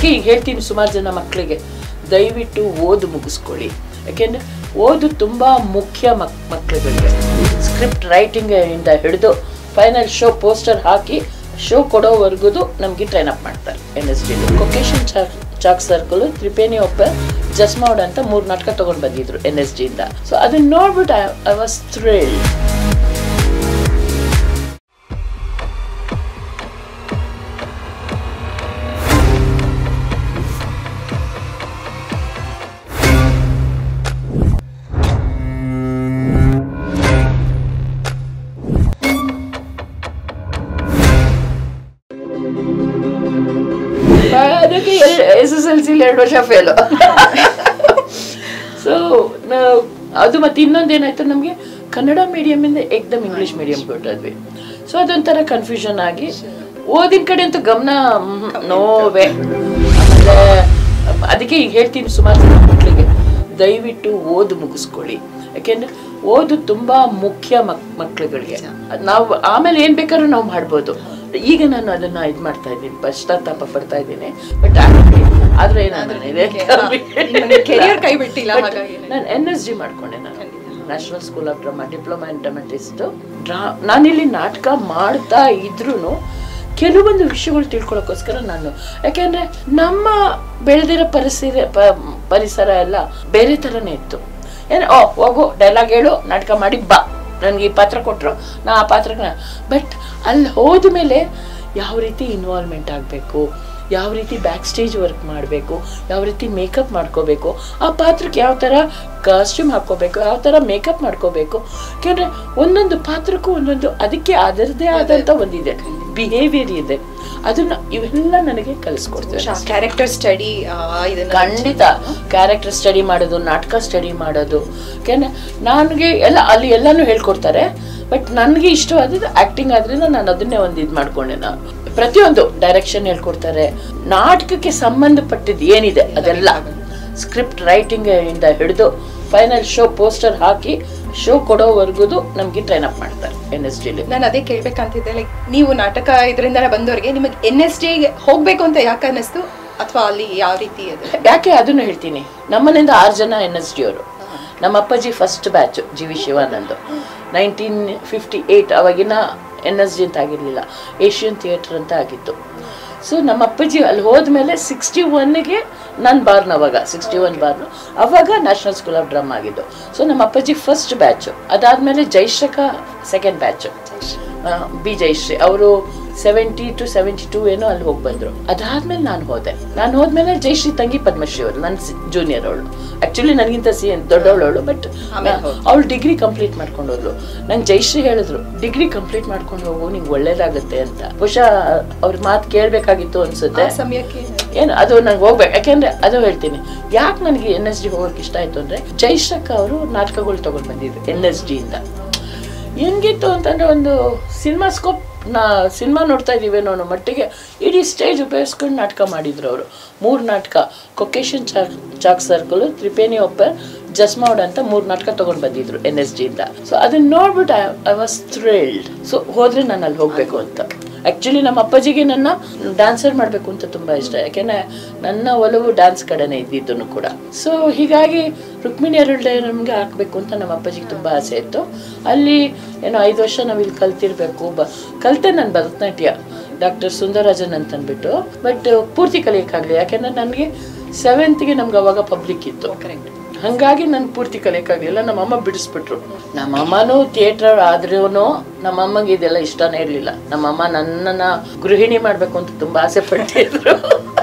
ಅದಕ್ಕೆ ಈಗ ಹೇಳ್ತೀನಿ ಸುಮಾರು ಜನ ಮಕ್ಕಳಿಗೆ ದಯವಿಟ್ಟು ಓದು ಮುಗಿಸ್ಕೊಳ್ಳಿ ಯಾಕೆಂದರೆ ಓದು ತುಂಬ ಮುಖ್ಯ ಮಕ್ ಮಕ್ಕಳುಗಳಿಗೆ ಸ್ಕ್ರಿಪ್ಟ್ ರೈಟಿಂಗ್ ಇಂದ ಹಿಡಿದು ಫೈನಲ್ ಶೋ ಪೋಸ್ಟರ್ ಹಾಕಿ ಶೋ ಕೊಡೋವರೆಗೂ ನಮಗೆ ಟ್ರೈನ್ ಅಪ್ ಮಾಡ್ತಾರೆ N S D Caucasian chalk chalk circle threepenny opera ಜಸ್ಮೌಡ್ ಅಂತ ಮೂರು ನಾಟಕ ತಗೊಂಡು ಬಂದಿದ್ರು ಎನ್ ಎಸ್ ಡಿಯಿಂದ ಸೊ ಅದನ್ನ ನೋಡ್ಬಿಟ್ಟು ಐ ವಾಸ್ ಥ್ರಿಲ್ಡ್ ಅದಕ್ಕೆ ಎಸ್ ಎಸ್ ಎಲ್ ಸಿಲಿ ಎರಡು ವರ್ಷ ಫೇಲು ಸೊ ಅದು ಮತ್ತೆ ಇನ್ನೊಂದು ಏನಾಯ್ತು ನಮಗೆ ಕನ್ನಡ ಮೀಡಿಯಮಿಂದ ಏಕ್ದಮ್ ಇಂಗ್ಲೀಷ್ ಮೀಡಿಯಂ ಕೊಟ್ಟದ್ವಿ ಸೊ ಅದೊಂಥರ ಕನ್ಫ್ಯೂಷನ್ ಆಗಿ ಓದಿನ ಕಡೆ ಅಂತೂ ಗಮನ ನೋವೇ ಆಮೇಲೆ ಅದಕ್ಕೆ ಈಗ ಹೇಳ್ತೀನಿ ಸುಮಾರು ಜನ ಮಕ್ಕಳಿಗೆ ದಯವಿಟ್ಟು ಓದು ಮುಗಿಸ್ಕೊಳ್ಳಿ ಯಾಕೆಂದ್ರೆ ಓದು ತುಂಬಾ ಮುಖ್ಯ ಮಕ್ ಮಕ್ಕಳುಗಳಿಗೆ ನಾವು ಆಮೇಲೆ ಏನ್ ಬೇಕಾದ್ರೂ ನಾವು ಮಾಡ್ಬೋದು ಈಗ ನಾನು ಅದನ್ನ ಇದು ಮಾಡ್ತಾ ಇದ್ದೀನಿ ಪಶ್ಚಾತ್ತಾಪ ಪಡ್ತಾ ಇದ್ದೀನಿ ಬಟ್ ಆದ್ರೆ ಏನಾದ್ರೆ ಕೆರಿಯರ್ ಕೈ ಬಿಟ್ಟಿಲ್ಲ ಹಾಗಾಗಿ ನಾನು ಎನ್ ಎಸ್ ಜಿ ಮಾಡ್ಕೊಂಡೆ ನಾನು national school of drama diploma in dramatist ಡ್ರಾ ನಾನಿಲ್ಲಿ ನಾಟಕ ಮಾಡ್ತಾ ಇದ್ರೂ ಕೆಲವೊಂದು ವಿಷಯಗಳು ತಿಳ್ಕೊಳ್ಳೋಕ್ಕೋಸ್ಕರ ನಾನು ಯಾಕೆಂದ್ರೆ ನಮ್ಮ ಬೆಳೆದಿರೋ ಪರಿಸರ ಪ- ಪರಿಸರ ಎಲ್ಲ ಬೇರೆ ಥರನೇ ಇತ್ತು ಏನು ಓ ಹೋಗು ಡೈಲಾಗ್ ಹೇಳು ನಾಟಕ ಮಾಡಿ ಬಾ ನನಗೆ ಈ ಪಾತ್ರ ಕೊಟ್ಟರು ನಾ ಆ ಪಾತ್ರಕ್ಕೆ ಬಟ್ ಅಲ್ಲಿ ಹೋದ ಮೇಲೆ ಯಾವ ರೀತಿ ಇನ್ವಾಲ್ವ್ಮೆಂಟ್ ಆಗಬೇಕು ಯಾವ ರೀತಿ ಬ್ಯಾಕ್ ಸ್ಟೇಜ್ ವರ್ಕ್ ಮಾಡಬೇಕು ಯಾವ ರೀತಿ ಮೇಕಪ್ ಮಾಡ್ಕೋಬೇಕು ಆ ಪಾತ್ರಕ್ಕೆ ಯಾವ ಥರ ಕಾಸ್ಟ್ಯೂಮ್ ಹಾಕ್ಕೋಬೇಕು ಯಾವ ಥರ ಮೇಕಪ್ ಮಾಡ್ಕೋಬೇಕು ಯಾಕೆಂದರೆ ಒಂದೊಂದು ಪಾತ್ರಕ್ಕೂ ಒಂದೊಂದು ಅದಕ್ಕೆ ಅದರದೇ ಆದಂಥ ಒಂದಿದೆ ಬಿಹೇವಿಯರ್ ಇದೆ ಅದನ್ನ ಇವೆಲ್ಲ ನನಗೆ ಕಲಿಸ್ಕೊಡ್ತೇವೆ ಕ್ಯಾರೆಕ್ಟರ್ ಸ್ಟಡಿ ಇದನ್ನ ಖಂಡಿತ ಕ್ಯಾರೆಕ್ಟರ್ ಸ್ಟಡಿ ಮಾಡೋದು ನಾಟಕ ಸ್ಟಡಿ ಮಾಡೋದು ಯಾಕೆಂದ್ರೆ ನನಗೆ ಎಲ್ಲ ಅಲ್ಲಿ ಎಲ್ಲಾನು ಹೇಳ್ಕೊಡ್ತಾರೆ ಬಟ್ ನನಗೆ ಇಷ್ಟವಾದದ್ದು ಆಕ್ಟಿಂಗ್ ಆದ್ರಿಂದ ನಾನು ಅದನ್ನೇ ಒಂದು ಇದು ಮಾಡ್ಕೊಂಡೆ ನಾನು ಪ್ರತಿಯೊಂದು ಡೈರೆಕ್ಷನ್ ಹೇಳ್ಕೊಡ್ತಾರೆ ನಾಟಕಕ್ಕೆ ಸಂಬಂಧಪಟ್ಟಿದ್ದು ಏನಿದೆ ಅದೆಲ್ಲ ಸ್ಕ್ರಿಪ್ಟ್ ರೈಟಿಂಗ್ ಇಂದ ಹಿಡಿದು ಫೈನಲ್ ಶೋ ಪೋಸ್ಟರ್ ಹಾಕಿ ಶೋ ಕೊಡೋವರೆಗೂ ನಮಗೆ ಟ್ರೈನ್ ಅಪ್ ಮಾಡ್ತಾರೆ ಎನ್ ಎಸ್ ಡಿಲಿ ನಾನು ಅದೇ ಕೇಳ್ಬೇಕಂತಿದ್ದೆ ಲೈಕ್ ನೀವು ನಾಟಕ ಇದರಿಂದ ಬಂದವರಿಗೆ ನಿಮಗೆ ಎನ್ ಎಸ್ ಡಿಗೆ ಹೋಗ್ಬೇಕು ಅಂತ ಯಾಕೆ ಅನ್ನಿಸ್ತು ಅಥವಾ ಅಲ್ಲಿ ಯಾವ ರೀತಿ ಅದು ಯಾಕೆ ಅದನ್ನು ಹೇಳ್ತೀನಿ ನಮ್ಮನೆಯಿಂದ ಆರು ಜನ ಎನ್ ಎಸ್ ಡಿ ಅವರು ನಮ್ಮ ಅಪ್ಪಾಜಿ first batch G V Shivanand nineteen fifty eight ಅವಾಗಿನ ಎನ್ ಎಸ್ ಡಿ ಅಂತ ಆಗಿರಲಿಲ್ಲ ಏಷ್ಯನ್ ಥಿಯೇಟರ್ ಅಂತ ಆಗಿತ್ತು ಸೊ ನಮ್ಮ ಅಪ್ಪಾಜಿ ಅಲ್ಲಿ ಹೋದ್ಮೇಲೆ ಸಿಕ್ಸ್ಟಿ ಒನ್ಗೆ ನಾನು ಬಾರ್ನ್ ಅವಾಗ ಸಿಕ್ಸ್ಟಿ ಒನ್ ಬಾರ್ನು ಅವಾಗ ನ್ಯಾಷನಲ್ ಸ್ಕೂಲ್ ಆಫ್ ಡ್ರಾಮಾ ಆಗಿದ್ದು ಸೊ ನಮ್ಮ ಅಪ್ಪಾಜಿ ಫಸ್ಟ್ ಬ್ಯಾಚು ಅದಾದಮೇಲೆ ಜೈಶ್ರಕ ಸೆಕೆಂಡ್ ಬ್ಯಾಚು ಬಿ ಜಯಶ್ರೀ ಅವರು ಸೆವೆಂಟಿ ಟು ಸೆವೆಂಟಿ ಟೂ ಏನೋ ಅಲ್ಲಿ ಹೋಗಿ ಬಂದ್ರು ಅದಾದ್ಮೇಲೆ ನಾನು ಹೋದೆ ನಾನು ಹೋದ್ಮೇಲೆ ಜಯಶ್ರೀ ತಂಗಿ ಪದ್ಮಶ್ರೀ ಅವರು ನನ್ನ ಜೂನಿಯರ್ ಅವಳು ಆಕ್ಚುಲಿ ನನಗಿಂತ ಸಿ ದೊಡ್ಡವಳು ಅವಳು ಬಟ್ ಅವಳು ಡಿಗ್ರಿ ಕಂಪ್ಲೀಟ್ ಮಾಡ್ಕೊಂಡು ಹೋದ್ಲು ನಂಗೆ ಜಯಶ್ರೀ ಹೇಳಿದ್ರು ಡಿಗ್ರಿ ಕಂಪ್ಲೀಟ್ ಮಾಡ್ಕೊಂಡು ಹೋಗು ನಿಂಗೆ ಒಳ್ಳೇದಾಗುತ್ತೆ ಅಂತ ಬಹುಶಃ ಅವ್ರ ಮಾತು ಕೇಳಬೇಕಾಗಿತ್ತು ಅನ್ಸುತ್ತೆ ಆ ಸಮಯಕ್ಕೆ ಏನು ಅದು ನಂಗೆ ಹೋಗ್ಬೇಕು ಯಾಕೆಂದ್ರೆ ಅದು ಹೇಳ್ತೀನಿ ಯಾಕೆ ನನಗೆ ಎನ್ ಎಸ್ ಡಿ ಹೋಗೋಕೆ ಇಷ್ಟ ಆಯ್ತು ಅಂದ್ರೆ ಜೈಶ್ರಕ ಅವರು ನಾಟಕಗಳು ತಗೊಂಡು ಬಂದಿದ್ರು ಎನ್ ಎಸ್ ಡಿ ಇಂದ ಹೆಂಗಿತ್ತು ಅಂತಂದ್ರೆ ಒಂದು ಸಿನಿಮಾ ಸ್ಕೋಪ್ ನಾ ಸಿನಿಮಾ ನೋಡ್ತಾ ಇದೀವೇನೋ ಅನ್ನೋ ಮಟ್ಟಿಗೆ ಇಡೀ ಸ್ಟೇಜ್ ಉಪಯೋಗಿಸ್ಕೊಂಡು ನಾಟಕ ಮಾಡಿದ್ರು ಅವರು ಮೂರು ನಾಟಕ Caucasian chalk chalk circle threepenny opera ಜಸ್ಮೌಡ್ ಅಂತ ಮೂರು ನಾಟಕ ತಗೊಂಡು ಬಂದಿದ್ರು ಎನ್ ಎಸ್ ಡಿಯಿಂದ ಸೊ ಅದನ್ನ ನೋಡ್ಬಿಟ್ಟು ಐ ವಾಸ್ ಥ್ರಿಲ್ಡ್ ಸೊ ಹೋದ್ರೆ ನಾನು ಅಲ್ಲಿ ಹೋಗಬೇಕು ಅಂತ ಆ್ಯಕ್ಚುಲಿ ನಮ್ಮ ಅಪ್ಪಾಜಿಗೆ ನನ್ನ ಡ್ಯಾನ್ಸರ್ ಮಾಡಬೇಕು ಅಂತ ತುಂಬ ಇಷ್ಟ ಯಾಕೆಂದರೆ ನನ್ನ ಒಲವು ಡ್ಯಾನ್ಸ್ ಕಡೆನೇ ಇದ್ದಿದ್ದು ಕೂಡ ಸೊ ಹೀಗಾಗಿ ರುಕ್ಮಿಣಿ ಅರುಳ್ಡೆ ನಮಗೆ ಹಾಕಬೇಕು ಅಂತ ನಮ್ಮ ಅಪ್ಪಾಜಿಗೆ ತುಂಬ ಆಸೆ ಇತ್ತು ಅಲ್ಲಿ ಏನೋ ಐದು ವರ್ಷ ನಾವು ಇಲ್ಲಿ ಕಲ್ತಿರ್ಬೇಕು ಬ ಕಲಿತೆ ನಾನು ಭರತನಾಟ್ಯ ಡಾಕ್ಟರ್ ಸುಂದರರಾಜನ್ ಅಂತ ಅಂದ್ಬಿಟ್ಟು ಬಟ್ ಪೂರ್ತಿ ಕಲಿಯೋಕ್ಕಾಗಲಿ ಯಾಕೆಂದರೆ ನನಗೆ ಸೆವೆಂತ್ಗೆ ನಮ್ಗೆ ಅವಾಗ ಪಬ್ಲಿಕ್ ಇತ್ತು ಕರೆಕ್ಟ್ ಹಂಗಾಗಿ ನಾನು ಪೂರ್ತಿ ಕಲಿಯಕ್ಕಾಗಲಿಲ್ಲ ನಮ್ಮಮ್ಮ ಬಿಡಿಸ್ಬಿಟ್ರು ನಮ್ಮಮ್ಮನೂ ಥಿಯೇಟರ್ ಆದ್ರೂ ನಮ್ಮಮ್ಮಗೆ ಇದೆಲ್ಲ ಇಷ್ಟನೇ ಇರಲಿಲ್ಲ ನಮ್ಮಮ್ಮ ನನ್ನನ್ನ ಗೃಹಿಣಿ ಮಾಡ್ಬೇಕು ಅಂತ ತುಂಬಾ ಆಸೆ ಪಡ್ತಿದ್ರು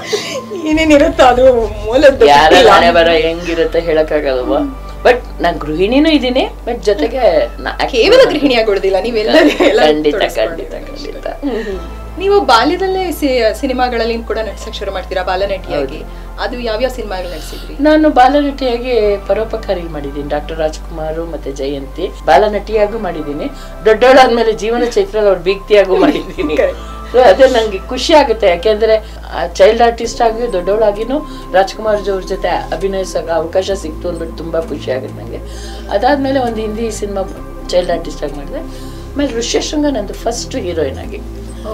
ಏನೇನಿರುತ್ತೋ ಅದು ಮೂಲದ್ದು ಯಾರ ಹಣೆ ಬರ ಹೆಂಗಿರುತ್ತೆ ಹೇಳಕ್ಕಾಗಲ್ವಾ ಬಟ್ ನಾನ್ ಗೃಹಿಣಿನೂ ಇದೀನಿ ಬಟ್ ಜೊತೆಗೆ ನಾ act ಕೇವಲ ಗೃಹಿಣಿಯಾಗಿ ಉಳಿದಿಲ್ಲ ನೀವೆಲ್ಲರೂ ಎಲ್ಲ ಖಂಡಿತ ತೊಡಗಿಸ್ಕೊಂಡಿದ್ದೀರಿ. ಖಂಡಿತ ಖಂಡಿತ ನೀವು ಬಾಲ್ಯದಲ್ಲೇ ಸಿ- ಸಿನಿಮಾಗಳಲ್ಲಿ ಕೂಡ ನಟಿಸಕ್ ಶುರು ಮಾಡ್ತೀರಾ ಬಾಲನಟಿಯಾಗಿ ಅದು ಯಾವ್ಯಾವ ಸಿನಿಮಾಗಳು ನಟಿಸಿದ್ರಿ ನಾನು ಬಾಲನಟಿಯಾಗಿ ಪರೋಪಕಾರಿ ಮಾಡಿದ್ದೀನಿ ಡಾಕ್ಟರ್ ರಾಜ್ಕುಮಾರ್ ಮತ್ತೆ ಜಯಂತಿ ಬಾಲನಟಿಯಾಗೂ ಮಾಡಿದ್ದೀನಿ ದೊಡ್ಡವಳಾದ್ಮೇಲೆ ಜೀವನ ಚೈತ್ರ ಅವ್ರ ಬೀಗ್ತಿಯಾಗೂ ಮಾಡಿದ್ದೀನಿ ಸೊ ಅದೇ ನಂಗೆ ಖುಷಿ ಆಗುತ್ತೆ ಯಾಕೆಂದ್ರೆ ಚೈಲ್ಡ್ ಆರ್ಟಿಸ್ಟ್ ಆಗಿ ದೊಡ್ಡವಳಾಗಿನೂ ರಾಜ್ಕುಮಾರ್ ಅವ್ರ ಜೊತೆ ಅಭಿನಯಿಸೋಕೆ ಅವಕಾಶ ಸಿಕ್ತು ಅಂದ್ಬಿಟ್ಟು ತುಂಬಾ ಖುಷಿ ಆಗುತ್ತೆ ನಂಗೆ ಅದಾದ್ಮೇಲೆ ಒಂದು ಹಿಂದಿ ಸಿನಿಮಾ ಚೈಲ್ಡ್ ಆರ್ಟಿಸ್ಟ್ ಆಗಿ ಮಾಡಿದೆ ಆಮೇಲೆ ಋಷ್ಯಶೃಂಗ ನಂದು ಫಸ್ಟ್ ಹೀರೋಯಿನ್ ಆಗಿ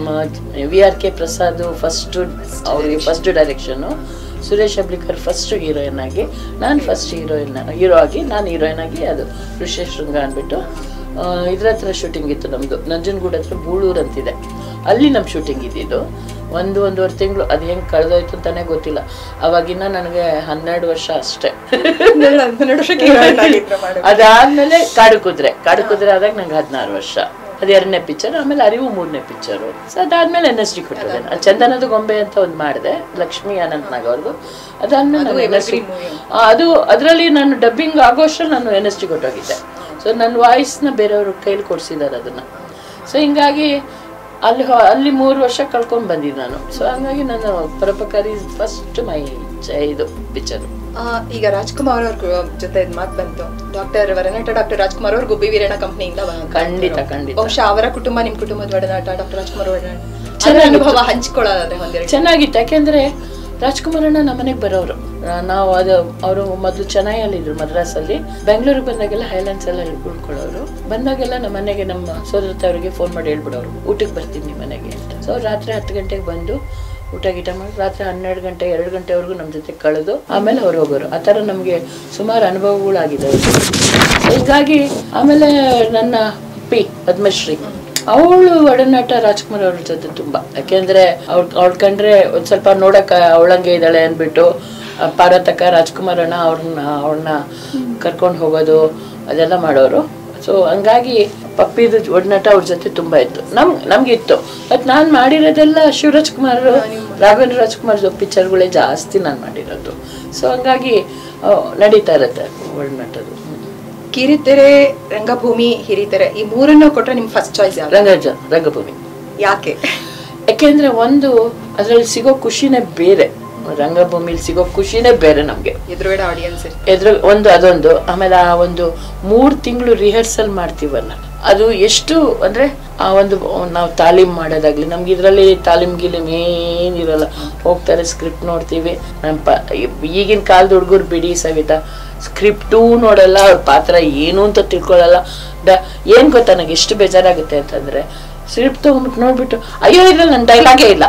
V R K Prasad first ಅವ್ರಿಗೆ first direction Suresh Heblikar first heroine ಆಗಿ ನಾನು ಫಸ್ಟ್ ಹೀರೋಯಿನ್ ಹೀರೋ ಆಗಿ ನಾನು ಹೀರೋಯಿನ್ ಆಗಿ ಅದು ಋಷಿ ಶೃಂಗ ಅಂದ್ಬಿಟ್ಟು ಆ, ಇದ್ರ ಹತ್ರ ಶೂಟಿಂಗ್ ಇತ್ತು ನಮ್ಮದು ನಂಜನಗೂಡು ಹತ್ರ ಬೂಳೂರು ಅಂತಿದೆ ಅಲ್ಲಿ ನಮ್ಮ ಶೂಟಿಂಗ್ ಇದ್ದಿದ್ದು ಒಂದು ಒಂದೂವರೆ ತಿಂಗಳು ಅದು ಹೆಂಗೆ ಕಳೆದೋಯ್ತು ಅಂತಾನೆ ಗೊತ್ತಿಲ್ಲ ಅವಾಗಿನ್ನ ನನಗೆ ಹನ್ನೆರಡು ವರ್ಷ ಅಷ್ಟೇ ಹನ್ನೆರಡು ಹನ್ನೆರಡು ವರ್ಷಕ್ಕೆ heroine ಆಗಿದ್ರು madam. ಅದಾದ್ಮೇಲೆ ಕಾಡು ಕುದುರೆ ಕಾಡು ಕುದುರೆ ಆದಾಗ ನಂಗೆ ಹದಿನಾರು ವರ್ಷ ಅದು ಎರಡನೇ ಪಿಕ್ಚರ್ ಆಮೇಲೆ ಅರಿವು ಮೂರನೇ ಪಿಕ್ಚರು ಸೊ ಅದಾದ್ಮೇಲೆ ಎನ್ ಎಸ್ ಡಿ ಕೊಟ್ಟಿದೆ ನಾನು ಚಂದನದ ಗೊಂಬೆ ಅಂತ ಒಂದು ಮಾಡಿದೆ ಲಕ್ಷ್ಮೀ ಅನಂತ್ನಾಗ್ ಅವ್ರದ್ದು ಅದಾದ್ಮೇಲೆ ನಾನು NSD evergreen movie. ಆ, ಅದು ಅದರಲ್ಲಿ ನಾನು ಡಬ್ಬಿಂಗ್ ಆಗೋಷ್ಟರಲ್ಲಿ ನಾನು ಎನ್ ಎಸ್ ಡಿ ಕೊಟ್ಟೋಗಿದ್ದೆ ಸೊ ನನ್ನ ವಾಯ್ಸ್ನ ಬೇರೆಯವ್ರ ಕೈಲಿ ಕೊಡಿಸಿದ್ದಾರೆ ಅದನ್ನು ಸೊ ಹಿಂಗಾಗಿ ಅಲ್ಲಿ ಹೊ- ಅಲ್ಲಿ ಮೂರು ವರ್ಷ ಕಳ್ಕೊಂಡು ಬಂದಿದ್ದೆ ನಾನು ಸೊ ಹಂಗಾಗಿ ನಾನು ಪರೋಪಕಾರಿ ಫಸ್ಟ್ ಮೈ ಚ- ಇದು ಪಿಕ್ಚರು ಆ, ಈಗ ರಾಜ್ಕುಮಾರ್ ಅವ್ರ ಜೊತೆ ಇದ್ ಮಾತು ಬಂತು ಡಾಕ್ಟರ್ ವರನಟ ಡಾಕ್ಟರ್ ರಾಜ್ಕುಮಾರ್ ಅವ್ರ ಗುಬ್ಬಿ ವೀರಣ್ಣ ಕಂಪ್ನಿಯಿಂದ ಖಂಡಿತ ಖಂಡಿತ ಬಹುಶಃ ಅವರ ಕುಟುಂಬ ನಿಮ್ ಕುಟುಂಬದ ಒಡನಾಟ ಡಾಕ್ಟರ್ ರಾಜ್ಕುಮಾರ್ ಒಡನಾಟ ಅದರ ಚೆನ್ನಾಗಿತ್ತು. ಅನುಭವ ಹಂಚ್ಕೊಳ್ಳೋದಾದ್ರೆ ಒಂದೆರಡು ಚೆನ್ನಾಗಿತ್ತು ಯಾಕೆಂದ್ರೆ ರಾಜ್ಕುಮಾರಣ್ಣ ನಮ್ಮನೆಗೆ ಬರೋರು ಆ, ನಾವು ಅದು ಅವರು ಮೊದಲು ಚೆನ್ನೈಯಲ್ಲಿದ್ರು ಮದ್ರಾಸಲ್ಲಿ ಬೆಂಗಳೂರಿಗೆ ಬಂದಾಗೆಲ್ಲ ಹೈಲ್ಯಾಂಡ್ಸ್ ಎಲ್ಲ ಉಳ್ಕೊಳ್ಳೋರು ಬಂದಾಗೆಲ್ಲ ನಮ್ಮ ಮನೆಗೆ ನಮ್ಮ ಸೋದರತೆ ಅವರಿಗೆ ಫೋನ್ ಮಾಡಿ ಹೇಳ್ಬಿಡೋರು ಊಟಕ್ಕೆ ಬರ್ತೀನಿ ನಿಮ್ಮ ಮನೆಗೆ ಅಂತ ಸೊ ರಾತ್ರಿ ಹತ್ತು ಗಂಟೆಗೆ ಬಂದು ಊಟ ಗೀಟ ಮಾಡಿ ರಾತ್ರಿ ಹನ್ನೆರಡು ಗಂಟೆ ಎರಡು ಗಂಟೆವರೆಗೂ ನಮ್ಮ ಜೊತೆ ಕಳೆದು ಆಮೇಲೆ ಅವ್ರು ಹೋಗೋರು ಆ ಥರ ನಮಗೆ ಸುಮಾರು ಅನುಭವಗಳಾಗಿದೆ ಅವ್ರಿಗೆ. ಹೀಗಾಗಿ ಆಮೇಲೆ ನನ್ನ ಪಿ ಪದ್ಮಶ್ರೀ ಅವಳು ಒಡನಾಟ ರಾಜ್ಕುಮಾರ್ ಅವ್ರ ಜೊತೆ ತುಂಬಾ ಯಾಕೆಂದ್ರೆ ಅವ್ಳ ಅವಳು ಕಂಡ್ರೆ ಒಂದ್ ಸ್ವಲ್ಪ ನೋಡಕ್ಕ ಅವಳಂಗೆ ಇದ್ದಾಳೆ ಅಂದ್ಬಿಟ್ಟು ಆ ಪಾರ್ವತಕ್ಕ ರಾಜ್ಕುಮಾರ್ ಅಣ್ಣ ಅವ್ರನ್ನ ಅವಳನ್ನ ಕರ್ಕೊಂಡು ಹೋಗೋದು ಅದೆಲ್ಲ ಮಾಡೋರು ಸೊ ಹಂಗಾಗಿ ಪಪ್ಪಿದು ಒಡನಾಟ ಅವ್ರ ಜೊತೆ ತುಂಬಾ ಇತ್ತು ನಮ್ ನಮ್ಗೆ ಇತ್ತು ಬಟ್ ನಾನ್ ಮಾಡಿರೋದೆಲ್ಲ ಶಿವರಾಜ್ ಕುಮಾರ್ ರಾಘವೇಂದ್ರ ರಾಜ್ಕುಮಾರ್ ಪಿಕ್ಚರ್ಗಳೇ ಜಾಸ್ತಿ ನಾನು ಮಾಡಿರೋದು ಸೊ ಹಂಗಾಗಿ ಆ, ನಡೀತಾ ಇರುತ್ತೆ ಒಡನಾಟದು ಹ್ಮ್. ಕಿರಿತೆರೆ ರಂಗಭೂಮಿ ಹಿರಿತೆರೆ ಈ ಮೂರನ್ನು ಕೊಟ್ರೆ ನಿಮ್ ಫಸ್ಟ್ ಚಾಯ್ಸ್ ಯಾವ್ದು ರಂಗಜ ರಂಗಭೂಮಿ ಯಾಕೆ ಯಾಕೆಂದ್ರೆ ಒಂದು ಅದ್ರಲ್ಲಿ ಸಿಗೋ ಖುಷಿನೇ ಬೇರೆ ರಂಗಭೂಮಿಲಿ ಸಿಗೋ ಖುಷಿನೇ ಬೇರೆ ನಮ್ಗೆ ಎದುರುಗಡೆ ಆಡಿಯನ್ಸ್ ಎದುರು ಒಂದು ಅದೊಂದು ಆಮೇಲೆ ಆ ಒಂದು ಮೂರ್ ತಿಂಗಳು ರಿಹರ್ಸಲ್ ಮಾಡ್ತೀವಲ್ಲ ಅದು ಎಷ್ಟು ಅಂದ್ರೆ ಆ ಒಂದು ನಾವು ತಾಲೀಮ್ ಮಾಡೋದಾಗ್ಲಿ ನಮ್ಗೆ ಇದರಲ್ಲಿ ತಾಲೀಮ್ ಗಿಲೀಮ್ ಏನಿರಲ್ಲ ಹೋಗ್ತಾರೆ ಸ್ಕ್ರಿಪ್ಟ್ ನೋಡ್ತೀವಿ ನಮ್ಮ ಪ ಈಗಿನ ಕಾಲದ ಹುಡುಗರು ಬಿಡಿ ಸವಿತಾ ಸ್ಕ್ರಿಪ್ಟೂ ನೋಡಲ್ಲ ಅವ್ರ ಪಾತ್ರ ಏನು ಅಂತ ತಿಳ್ಕೊಳ್ಳಲ್ಲ ಡ ಏನ್ ಗೊತ್ತಾ ನನಗೆ ಎಷ್ಟು ಬೇಜಾರಾಗುತ್ತೆ ಅಂತಂದ್ರೆ ಸ್ಕ್ರಿಪ್ಟ್ ತಗೊಂಡ್ಬಿಟ್ಟು ನೋಡ್ಬಿಟ್ಟು ಅಯ್ಯೋ ಇದ್ರಲ್ಲಿ ನನ್ನ ಡೈಲಾಗೇ ಇಲ್ಲ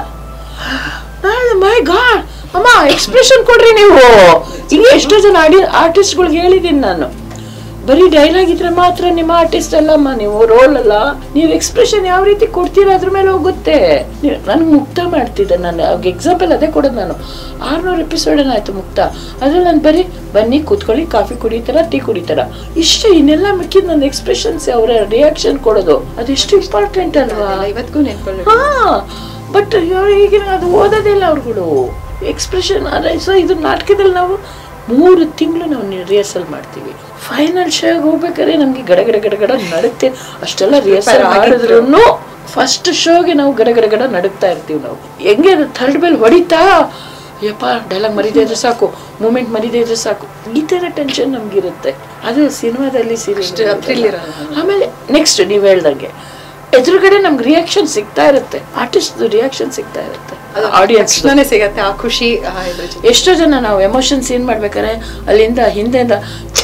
ಮೈ ಗಾಡ್ ಅಮ್ಮ ಎಕ್ಸ್ಪ್ರೆಷನ್ ಕೊಡ್ರಿ ನೀವು ಈಗ ಎಷ್ಟೋ ಜನ ಆಡಿ ಆರ್ಟಿಸ್ಟ್ಗಳಿಗೆ ಹೇಳಿದ್ದೀನಿ ನಾನು ಬರೀ ಡೈಲಾಗ್ ಇದ್ರೆ ಮಾತ್ರ ನಿಮ್ಮ ಆರ್ಟಿಸ್ಟ್ ಅಲ್ಲಮ್ಮ ನೀವು ರೋಲ್ ಅಲ್ಲ ನೀವು ಎಕ್ಸ್ಪ್ರೆಷನ್ ಯಾವ ರೀತಿ ಕೊಡ್ತೀರಾ ಅದ್ರ ಮೇಲೆ ಹೋಗುತ್ತೆ ನನ್ಗೆ ಮುಕ್ತ ಮಾಡ್ತಿದ್ದೆ ನಾನು ಅವ್ರಿಗೆ ಎಕ್ಸಾಂಪಲ್ ಅದೇ ಕೊಡೋದು ನಾನು ಆರ್ನೂರು ಎಪಿಸೋಡ್ ಆಯ್ತು ಮುಕ್ತ ಅದ್ರಲ್ಲಿ ನಾನು ಬರೀ ಬನ್ನಿ ಕೂತ್ಕೊಳ್ಳಿ ಕಾಫಿ ಕುಡಿತಾರ ಟೀ ಕುಡಿತಾರ ಇಷ್ಟು ಇನ್ನೆಲ್ಲ ಮಿಕ್ಕಿದ ನನ್ನ ಎಕ್ಸ್ಪ್ರೆಷನ್ಸ್ ಅವರ ರಿಯಾಕ್ಷನ್ ಕೊಡೋದು ಅದೆಷ್ಟು ಇಂಪಾರ್ಟೆಂಟ್ ಅಲ್ವಾ ಇವತ್ತಿಗೂ ನೆನ್ಕೊಳ್ಳಿ ಹಾ ಬಟ್ ಈಗಿನ ಅದು ಓದೋದಿಲ್ಲ ಅವ್ರುಗಳು ಎಕ್ಸ್ಪ್ರೆಷನ್ ಅದೇ ಸೊ ಇದು ನಾಟಕದಲ್ಲಿ ನಾವು ಮೂರು ತಿಂಗಳು ನಾವು ರಿಹರ್ಸಲ್ ಮಾಡ್ತೀವಿ ಫೈನಲ್ ಶೋಗೆ ಹೋಗ್ಬೇಕಾದ್ರೆ ನಮ್ಗೆ ಗಡ ಗಡ ಗಡ ಗಡ ನಡುತ್ತೆ ಅಷ್ಟೆಲ್ಲ ರಿಹರ್ಸಲ್ ಮಾಡಿದ್ರು ಫಸ್ಟ್ ಶೋಗೆ ನಾವು ಗಡ ಗಡ ಗಡ ನಡುಗ್ತಾ ಇರ್ತೀವಿ ನಾವು ಹೆಂಗೆ ಥರ್ಡ್ ಬೆಲ್ ಹೊಡಿತಾ ಯಪ್ಪ ಡೈಲಾಗ್ ಮರಿದೇ ಇದ್ರೆ ಸಾಕು ಮೂಮೆಂಟ್ ಮರಿದೇ ಇದ್ರೆ ಸಾಕು ಈ ಥರ ಟೆನ್ಷನ್ ನಮ್ಗಿರುತ್ತೆ ಅದು ಸಿನಿಮಾದಲ್ಲಿ thrill ಸೀರಿಯಲ್ ಇರಲ್ಲ. ಆಮೇಲೆ ನೆಕ್ಸ್ಟ್ ನೀವು ಹೇಳ್ದಂಗೆ ಎದುರುಗಡೆ ನಮ್ಗೆ ರಿಯಾಕ್ಷನ್ ಸಿಗ್ತಾ ಇರುತ್ತೆ ಆರ್ಟಿಸ್ಟ್ ರಿಯಾಕ್ಷನ್ ಸಿಗ್ತಾ ಇರುತ್ತೆ ಆಡಿಯನ್ಸ್ ತಕ್ಷಣನೇ ಸಿಗತ್ತೆ ಆ ಖುಷಿ ಆ ಇದ್ರ ಜೊತೆ. ಎಷ್ಟೋ ಜನ ನಾವು ಎಮೋಷನ್ ಸೀನ್ ಮಾಡ್ಬೇಕಾದ್ರೆ ಅಲ್ಲಿಂದ ಹಿಂದೆಯಿಂದ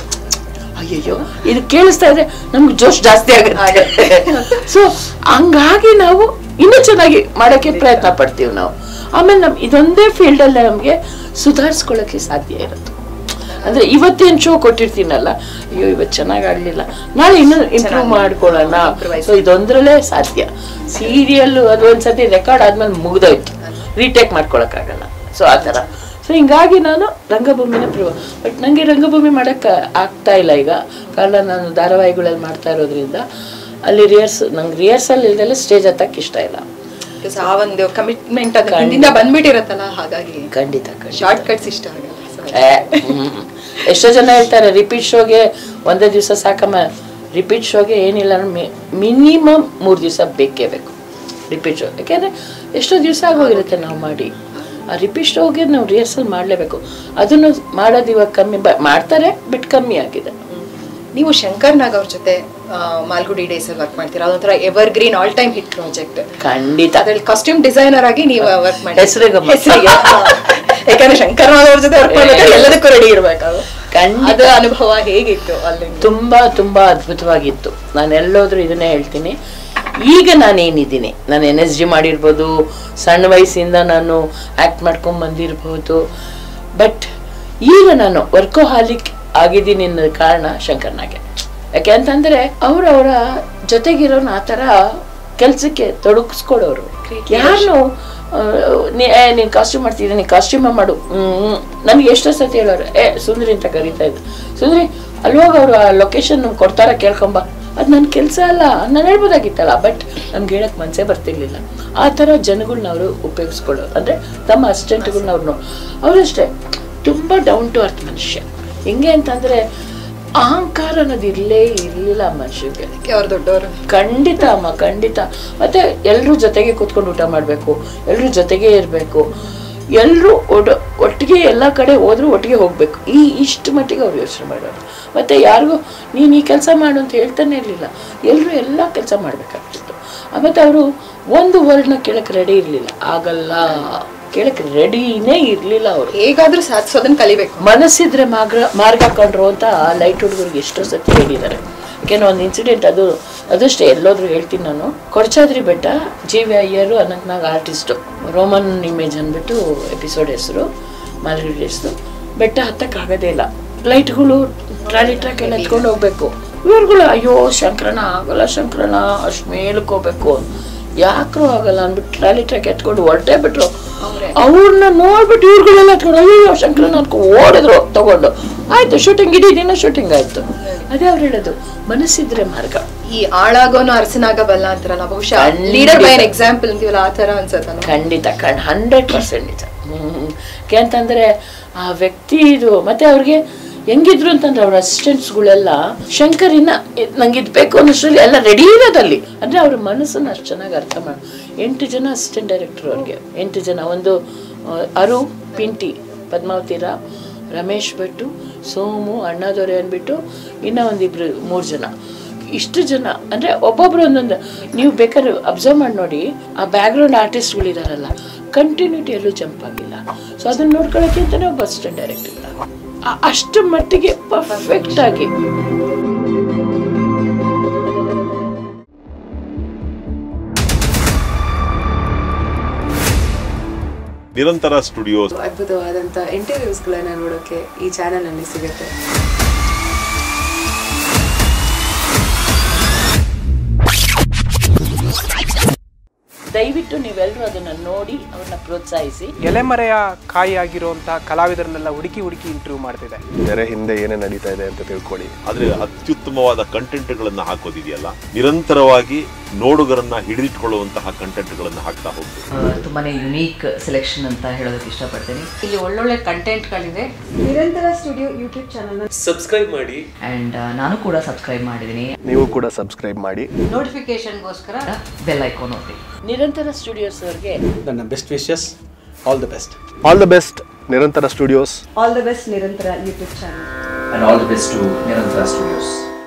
ಅಯ್ಯಯ್ಯೋ ಇದು ಕೇಳಿಸ್ತಾ ಇದ್ರೆ ನಮ್ಗೆ ಜೋಶ್ ಜಾಸ್ತಿ ಆಗುತ್ತೆ ಸೊ ಹಂಗಾಗಿ ನಾವು ಇನ್ನೂ ಚೆನ್ನಾಗಿ ಮಾಡೋಕ್ಕೆ ಪ್ರಯತ್ನ ಪಡ್ತೀವಿ ನಾವು ಆಮೇಲೆ ನಮ್ ಇದೊಂದೇ ಫೀಲ್ಡ್ ಅಲ್ಲೇ ನಮ್ಗೆ ಸುಧಾರಿಸ್ಕೊಳ್ಳೋಕೆ ಸಾಧ್ಯ ಇರುತ್ತೆ ಅಂದ್ರೆ ಇವತ್ತೇನ್ ಶೋ ಕೊಟ್ಟಿರ್ತೀನಲ್ಲ ಅಯ್ಯೋ ಇವತ್ತು ಚೆನ್ನಾಗಿ ಆಡ್ಲಿಲ್ಲ ನಾಳೆ ಇನ್ನೂ ಇಂಪ್ರೂವ್ ಮಾಡ್ಕೊಳ್ಳೋಣ ಸೊ ಇದೊಂದ್ರಲ್ಲೇ ಸಾಧ್ಯ ಸೀರಿಯಲ್ ಅದು ಒಂದ್ಸತಿ ರೆಕಾರ್ಡ್ ಆದ್ಮೇಲೆ ಮುಗ್ದೋಯ್ತು ರೀಟೇಕ್ ಮಾಡ್ಕೊಳಕ್ಕಾಗಲ್ಲ ಸೊ ಆ ಥರ ಸೊ ಹಿಂಗಾಗಿ ನಾನು ರಂಗಭೂಮಿನ ಪ್ರಿವ ಬಟ್ ನನಗೆ ರಂಗಭೂಮಿ ಮಾಡಕ್ಕೆ ಆಗ್ತಾ ಇಲ್ಲ ಈಗ ಕಾರಣ ನಾನು ಧಾರಾವಾಹಿಗಳಲ್ಲಿ ಮಾಡ್ತಾ ಇರೋದ್ರಿಂದ ಅಲ್ಲಿ ರಿಹರ್ಸ್ ನಂಗೆ ರಿಹರ್ಸಲ್ ಇಲ್ದೆಲ್ಲ ಸ್ಟೇಜ್ ಹತ್ತಕ್ಕೆ ಇಷ್ಟ ಇಲ್ಲ Because ಆ ಒಂದು ಕಮಿಟ್ಮೆಂಟ್ ಅದು ಹಿಂದಿಂದ ಬಂದ್ಬಿಟ್ಟಿರತ್ತಲ್ಲ ಹಾಗಾಗಿ ಖಂಡಿತ ಖಂಡಿತ ಶಾರ್ಟ್ ಕಟ್ಸ್ ಇಷ್ಟ ಆಗಲ್ಲ So, ಏ, ಹ್ಮ್. ಎಷ್ಟೋ ಜನ ಹೇಳ್ತಾರೆ ರಿಪೀಟ್ ಶೋಗೆ ಒಂದೇ ದಿವಸ ಸಾಕಮ್ಮ ರಿಪೀಟ್ ಶೋಗೆ ಏನಿಲ್ಲ ಮಿನಿಮಮ್ ಮೂರು ದಿವಸ ಬೇಕೇ ಬೇಕು ರಿಪೀಟ್ ಶೋ ಯಾಕೆಂದ್ರೆ ಎಷ್ಟೋ ದಿವಸ ಆಗೋಗಿರುತ್ತೆ ನಾವು ಮಾಡಿ ಆ ರಿಪೀಟ್ ಶೋಗೆ ನಾವು ರಿಹರ್ಸಲ್ ಮಾಡಲೇಬೇಕು ಅದನ್ನು ಮಾಡೋದು ಇವಾಗ ಕಮ್ಮಿ ಬ ಮಾಡ್ತಾರೆ ಬಟ್ ಕಮ್ಮಿ ಆಗಿದೆ ನೀವು ಶಂಕರ್ ನಾಗ್ ಅವ್ರ ಜೊತೆ ಆ, ಮಾಲ್ಗುಡಿ ಡೇಸ್ ಅಲ್ಲಿ ವರ್ಕ್ ಮಾಡ್ತೀರಾ ಅದೊಂಥರ evergreen all time hit project ಖಂಡಿತ ಅದ್ರಲ್ಲಿ ಕಾಸ್ಟ್ಯೂಮ್ ಡಿಸೈನರ್ ಆಗಿ ನೀವು ವರ್ಕ್ ಮಾಡಿ ಹೆಸ್ರಿಗಮ್ಮ. ಹೆಸರಿಗೆ ಯಾಕಂದ್ರೆ ಶಂಕರ್ ನಾಗ್ ಅವ್ರ ಜೊತೆ ವರ್ಕ್ ಮಾಡ್ಬೇಕಾದ್ರೆ ಎಲ್ಲದಕ್ಕೂ ರೆಡಿ ಇರ್ಬೇಕು ಖಂಡಿತ ಅದು ಅನುಭವ ಹೇಗಿತ್ತು ಅಲ್ಲಿ ತುಂಬಾ ತುಂಬಾ ಅದ್ಭುತವಾಗಿತ್ತು ನಾನು ಎಲ್ಲೋದ್ರೂ ಇದನ್ನೇ ಹೇಳ್ತೀನಿ ಈಗ ನಾನೇನಿದ್ದೀನಿ ನಾನು ಎನ್ ಎಸ್ ಜಿ ಮಾಡಿರ್ಬೋದು ಸಣ್ಣ ವಯಸ್ಸಿಂದ ನಾನು ಆ್ಯಕ್ಟ್ ಮಾಡ್ಕೊಂಡು ಬಂದಿರ್ಬೋದು ಬಟ್ ಈಗ ನಾನು ವರ್ಕೋಹಾಲಿಕ್ ಆಗಿದ್ದೀನಿ ಅನ್ನೋ ಕಾರಣ ಶಂಕರ್ನಾಗೆ ಯಾಕೆ ಅಂತಂದ್ರೆ ಅವ್ರವರ ಜೊತೆಗಿರೋನ್ ಆ ಥರ ಕೆಲಸಕ್ಕೆ ತೊಡಗಿಸ್ಕೊಡೋರು ಯಾರು ನೀನು ಕಾಸ್ಟ್ಯೂಮ್ ಮಾಡ್ತಿದ್ದೆ ನೀನು ಕಾಸ್ಟ್ಯೂಮ್ ಮಾಡು ನನಗೆ ಎಷ್ಟೋ ಸತಿ ಹೇಳೋರು ಏ ಸುಂದ್ರಿ ಅಂತ ಕರೀತಾ ಇದ್ರು ಸುಂದ್ರಿ ಅಲ್ವಾಗ ಅವರು ಆ ಲೊಕೇಶನ್ ಕೊಡ್ತಾರ ಕೇಳ್ಕೊಂಬ ಅದು ನನ್ನ ಕೆಲಸ ಅಲ್ಲ ನಾನು ಹೇಳ್ಬೋದಾಗಿತ್ತಲ್ಲ ಬಟ್ ನಮ್ಗೆ ಹೇಳಕ್ ಮನಸ್ಸೇ ಬರ್ತಿರ್ಲಿಲ್ಲ ಆ ಥರ ಜನಗಳ್ನ ಅವರು ಉಪಯೋಗಿಸ್ಕೊಳ್ಳೋರು ಅಂದರೆ ತಮ್ಮ ಅಸಿಸ್ಟೆಂಟ್ಗಳನ್ನ ಅವ್ರು ಅವರಷ್ಟೇ ತುಂಬ ಡೌನ್ ಟು ಅರ್ತ್ ಮನುಷ್ಯ ಹೆಂಗೆ ಅಂತಂದರೆ ಅಹಂಕಾರ ಅನ್ನೋದು ಇರಲೇ ಇರಲಿಲ್ಲ ಮನುಷ್ಯಗೆ ಅದಕ್ಕೆ ಅವ್ರು ದೊಡ್ಡವರು ಖಂಡಿತ ಅಮ್ಮ ಖಂಡಿತ ಮತ್ತೆ ಎಲ್ಲರೂ ಜೊತೆಗೆ ಕೂತ್ಕೊಂಡು ಊಟ ಮಾಡಬೇಕು ಎಲ್ಲರೂ ಜೊತೆಗೆ ಇರಬೇಕು ಎಲ್ಲರೂ ಒಡ ಒಟ್ಟಿಗೆ ಎಲ್ಲ ಕಡೆ ಹೋದ್ರೂ ಒಟ್ಟಿಗೆ ಹೋಗಬೇಕು ಈ ಇಷ್ಟು ಮಟ್ಟಿಗೆ ಅವ್ರು ಯೋಚನೆ ಮಾಡೋರು ಮತ್ತೆ ಯಾರಿಗೂ ನೀನು ಈ ಕೆಲಸ ಮಾಡು ಅಂತ ಹೇಳ್ತಾನೆ ಇರಲಿಲ್ಲ ಎಲ್ಲರೂ ಎಲ್ಲ ಕೆಲಸ ಮಾಡಬೇಕಾಗ್ತಿತ್ತು ಮತ್ತು ಅವರು ಒಂದು ವರ್ಡ್ನ ಕೇಳಕ್ಕೆ ರೆಡಿ ಇರಲಿಲ್ಲ ಆಗಲ್ಲ ಕೇಳಕ್ಕೆ ರೆಡಿನೇ ಇರಲಿಲ್ಲ ಅವರು ಹೇಗಾದ್ರೂ ಸಾಧಿಸೋದನ್ನ ಕಲಿಬೇಕು ಮನಸ್ಸಿದ್ರೆ ಮಾರ್ಗ ಮಾರ್ಗ ಕಂಡ್ರು ಅಂತ ಲೈಟ್ ಹುಡುಗರಿಗೆ ಎಷ್ಟೋ ಸತಿ ಹೇಳಿದ್ದಾರೆ ಯಾಕೆಂದ್ರೆ ಒಂದು ಇನ್ಸಿಡೆಂಟ್ ಅದು ಅದಷ್ಟೇ ಎಲ್ಲೋದ್ರೂ ಹೇಳ್ತೀನಿ ನಾನು ಕೊಡಚಾದ್ರಿ ಬೆಟ್ಟ G V Iyer Anantnag artist roman image ಅಂದ್ಬಿಟ್ಟು ಎಪಿಸೋಡ್ ಹೆಸರು ಮಾಲ್ಗುಡಿ ಹೆಸರು ಬೆಟ್ಟ ಹತ್ತಕ್ಕಾಗೋದೇ ಇಲ್ಲ ಲೈಟ್ಗಳು ಟ್ರಾಲಿ ಟ್ರ್ಯಾಕ್ ಎಲ್ಲ ಎತ್ಕೊಂಡು ಹೋಗ್ಬೇಕು ಇವ್ರುಗಳು ಅಯ್ಯೋ ಶಂಕರಣ ಆಗಲ್ಲ ಶಂಕರಣ ಅಷ್ಟು ಮೇಲಕ್ಕೆ ಹೋಗ್ಬೇಕು ಯಾಕ್ರೂ ಆಗಲ್ಲ ಅಂದ್ಬಿಟ್ಟು ಟ್ರಾಲಿ ಟ್ರ್ಯಾಕ್ ಎತ್ಕೊಂಡು ಹೊರಟೇ ಬಿಟ್ರು ಅವ್ರನ್ನ ನೋಡ್ಬಿಟ್ಟು ಇವ್ರುಗಳೆಲ್ಲ ಎತ್ಕೊಂಡು ಅಯ್ಯೋ ಶಂಕರನ ಅನ್ಕೊ ಓಡಿದ್ರು ತಗೊಂಡು ಆಯ್ತು ಶೂಟಿಂಗ್ ಇಡೀ ದಿನ ಶೂಟಿಂಗ್ ಆಯ್ತು ಅದೇ ಅವ್ರು ಹೇಳೋದು ಮನಸ್ಸಿದ್ರೆ ಮಾರ್ಗ ಈ ಆಳಾಗೋನು ಅರಸನಾಗಬಲ್ಲ ಅಂತಾರಲ್ಲ ಬಹುಶಃ ಖಂಡಿತ. ಲೀಡರ್ ಬೈ ಎಕ್ಸಾಂಪಲ್ ಅಂತೀವಲ್ಲ ಆ ತರ ಅನ್ಸತ್ತ ಖಂಡಿತ ಕಣ್ ಹಂಡ್ರೆಡ್ ಪರ್ಸೆಂಟ್ ನಿಜ ಹ್ಮ್. ಯಾಕಂತಂದ್ರೆ ಆ ವ್ಯಕ್ತಿ ಇದು ಮತ್ತೆ ಅವ್ರಿಗೆ ಹೆಂಗಿದ್ರು ಅಂತಂದ್ರೆ ಅವ್ರ ಅಸಿಸ್ಟೆಂಟ್ಸ್ಗಳೆಲ್ಲ ಶಂಕರಿನ ಇದ್ ನಂಗೆ ಇದು ಬೇಕು ಅನ್ನೋಷ್ಟರಲ್ಲಿ ಎಲ್ಲ ರೆಡಿ ಇರೋದಲ್ಲಿ ಅಂದ್ರೆ ಅವ್ರ ಮನಸ್ಸನ್ನ ಅಷ್ಟು ಚೆನ್ನಾಗಿ ಅರ್ಥ ಮಾಡಿ ಎಂಟು ಜನ ಅಸಿಸ್ಟೆಂಟ್ ಡೈರೆಕ್ಟರ್ ಅವ್ರಿಗೆ ಎಂಟು ಜನ ಒಂದು ಆ, ಅರು ಪಿಂಟಿ ಪದ್ಮಾವತಿ ರಾವ್ ರಮೇಶ್ ಭಟ್ಟು ಸೋಮು ಅಣ್ಣದೊರೆ ಅಂದ್ಬಿಟ್ಟು ಇನ್ನೂ ಒಂದಿಬ್ರು ಮೂರು ಜನ ಇಷ್ಟು ಜನ ಅಂದ್ರೆ ಒಬ್ಬೊಬ್ರು ಒಂದೊಂದು ನೀವು ಬೇಕಾದ್ರೆ ಅಬ್ಸರ್ವ್ ಮಾಡಿ ನೋಡಿ ಆ ಬ್ಯಾಕ್ಗ್ರೌಂಡ್ ಆರ್ಟಿಸ್ಟ್ಗಳಿದಾರಲ್ಲ ಕಂಟಿನ್ಯೂಟಿ ಎಲ್ಲೂ ಜಂಪ್ ಆಗಿಲ್ಲ ಸೊ ಅದನ್ನ ನೋಡ್ಕೊಳ್ಳೋಕೆ ಅಂತಾನೆ ಒಬ್ಬ ಅಸಿಸ್ಟೆಂಟ್ ಡೈರೆಕ್ಟರ್ ಅಷ್ಟು ಮಟ್ಟಿಗೆ ಪರ್ಫೆಕ್ಟ್ ಆಗಿ ನಿರಂತರ ಸ್ಟುಡಿಯೋಸ್ ಅದ್ಭುತವಾದಂಥ ಇಂಟರ್ವ್ಯೂಸ್ಗಳನ್ನ ನೋಡೋಕ್ಕೆ ಈ ಚಾನಲಲ್ಲಿ ಸಿಗುತ್ತೆ ದಯವಿಟ್ಟು ನೀವೆಲ್ಲರೂ ಅದನ್ನ ನೋಡಿ ಅವ್ರನ್ನ ಪ್ರೋತ್ಸಾಹಿಸಿ ಎಲೆಮರೆಯ ಕಾಯಿ ಆಗಿರುವಂತಹ ಕಲಾವಿದರನ್ನೆಲ್ಲ ಹುಡುಕಿ ಹುಡುಕಿ ಇಂಟರ್ವ್ಯೂ ಮಾಡ್ತಿದೆ ತೆರೆ ಹಿಂದೆ ಏನೇ ನಡೀತಾ ಇದೆ ಅಂತ ತಿಳ್ಕೊಳ್ಳಿ ಆದ್ರೆ ಅತ್ಯುತ್ತಮವಾದ ಕಂಟೆಂಟ್ಗಳನ್ನ ಹಾಕೋದಿದೆಯಲ್ಲ ನಿರಂತರವಾಗಿ ನೋಡುಗರನ್ನ ಹಿಡಿದಿಟ್ಕೊಳ್ಳುವಂತಹ ಕಂಟೆಂಟ್ಗಳನ್ನ ಹಾಕ್ತಾ ಹೋಗ್ಬೇಕು ತುಂಬಾ ಯುನೀಕ್ ಸೆಲೆಕ್ಷನ್ ಅಂತ ಹೇಳೋದಕ್ಕೆ ಇಷ್ಟಪಡ್ತೀನಿ ಇಲ್ಲಿ ಒಳ್ಳೊಳ್ಳೆ ಕಂಟೆಂಟ್ಗಳಿದೆ ನಿರಂತರ ಸ್ಟುಡಿಯೋ ಯೂಟ್ಯೂಬ್ ಚಾನಲ್ನ ಸಬ್ಸ್ಕ್ರೈಬ್ ಮಾಡಿ ಆ್ಯಂಡ್ ನಾನು ಕೂಡ ಸಬ್ಸ್ಕ್ರೈಬ್ ಮಾಡಿದ್ದೀನಿ ನೀವು ಕೂಡ ಸಬ್ಸ್ಕ್ರೈಬ್ ಮಾಡಿ ನೋಟಿಫಿಕೇಶನ್ಗೋಸ್ಕರ ಬೆಲ್ ಐಕಾನ್ ಒತ್ತಿ ನಿರಂತರ ಸ್ಟುಡಿಯೋಸ್ ಅವ್ರಿಗೆ ನನ್ನ best wishes all the best all the best Nirantara studios all the best Nirantara YouTube channel and all the best to Nirantara Studios.